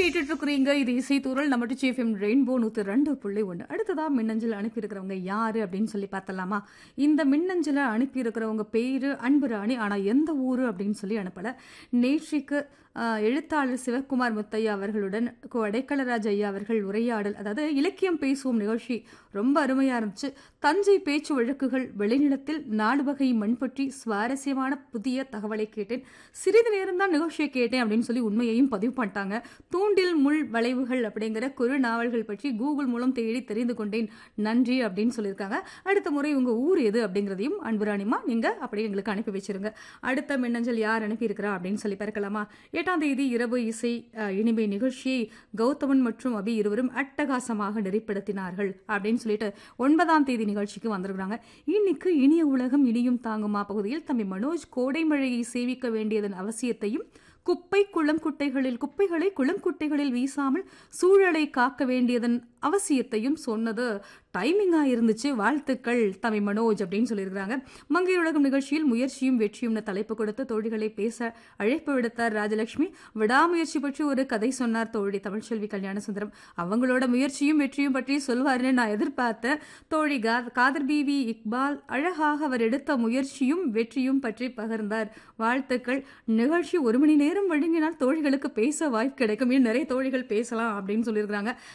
கேட்டுட்டு இருக்கிறீங்க இது இசைத்தூரல் நம்ம டிச்சிஎஃப்எம் ரெயின்போ நூற்று ரெண்டு புள்ளி ஒன்று அடுத்ததா மின்னஞ்சல் அனுப்பியிருக்கிறவங்க யாரு அப்படின்னு சொல்லி பார்த்தலாமா இந்த மின்னஞ்சலை அனுப்பியிருக்கிறவங்க பேரு அன்புராணி ஆனால் எந்த ஊர் அப்படின்னு சொல்லி அனுப்பலை நேற்றிக்கு ஆஹ், எழுத்தாளர் சிவகுமார் முத்தையா அவர்களுடன் கொடைக்கலராஜ் ஐயா அவர்கள் உரையாடல் அதாவது இலக்கியம் பேசுவோம் நிகழ்ச்சி ரொம்ப அருமையா இருந்துச்சு தஞ்சை பேச்சு வழக்குகள் வெளிநிலத்தில் நாடு வகை மண் பற்றி சுவாரஸ்யமான புதிய தகவலை கேட்டேன் சிறிது நேரம் தான் நிகழ்ச்சியை கேட்டேன் அப்படின்னு சொல்லி உண்மையையும் பதிவு பண்ணிட்டாங்க தூண்டில் முள் வளைவுகள் அப்படிங்கிற குறு நாவல்கள் பற்றி கூகுள் மூலம் தேடி தெரிந்து கொண்டேன் நன்றி அப்படின்னு சொல்லியிருக்காங்க அடுத்த முறை உங்க ஊர் எது அப்படிங்கிறதையும் அன்புராணிமா நீங்க அப்படியே எங்களுக்கு அனுப்பி வச்சிருங்க அடுத்த மின்னஞ்சல் யார் அனுப்பியிருக்கிறா அப்படின்னு சொல்லி பார்க்கலாமா எட்டாம் தேதி இரவு இசை அஹ், இனிமை நிகழ்ச்சியை கௌதமன் மற்றும் அபி இருவரும் அட்டகாசமாக நெறிப்படுத்தினார்கள் அப்படின்னு சொல்லிட்டு ஒன்பதாம் தேதி நிகழ்ச்சிக்கு வந்திருக்கிறாங்க இன்னைக்கு இனிய உலகம் இனியும் தாங்குமா பகுதியில் தம்பி மனோஜ் கோடை மழையை சேவிக்க வேண்டியதன் அவசியத்தையும் குப்பை குளம் குட்டைகளில் குப்பைகளை குளம் குட்டைகளில் வீசாமல் சூழலை காக்க வேண்டியதன் அவசியத்தையும் சொன்னது டைமிங்கா இருந்துச்சு வாழ்த்துக்கள் தம்பி மனோஜ் அப்படின்னு சொல்லியிருக்கிறாங்க மங்கை உலகம் நிகழ்ச்சியில் முயற்சியும் வெற்றியும்னு தலைப்பு கொடுத்து தோழிகளை பேச அழைப்பு விடுத்தார் ராஜலட்சுமி விடாமுயற்சி பற்றி ஒரு கதை சொன்னார் தோழி தமிழ்ச்செல்வி கல்யாணசுந்தரம் அவங்களோட முயற்சியும் வெற்றியும் பற்றி சொல்வாருன்னு நான் எதிர்பார்த்தேன் தோழி கா- காதர் பிவி இக்பால் அழகாக அவர் எடுத்த முயற்சியும் வெற்றியும் பற்றி பகிர்ந்தார் வாழ்த்துக்கள் நிகழ்ச்சி ஒரு மணி நேரம் வழங்கினால் தோழிகளுக்கு பேச வாய்ப்பு கிடைக்கும் இன்னும் நிறைய தோழிகள் பேசலாம் அப்படின்னு சொல்லியிருக்கிறாங்க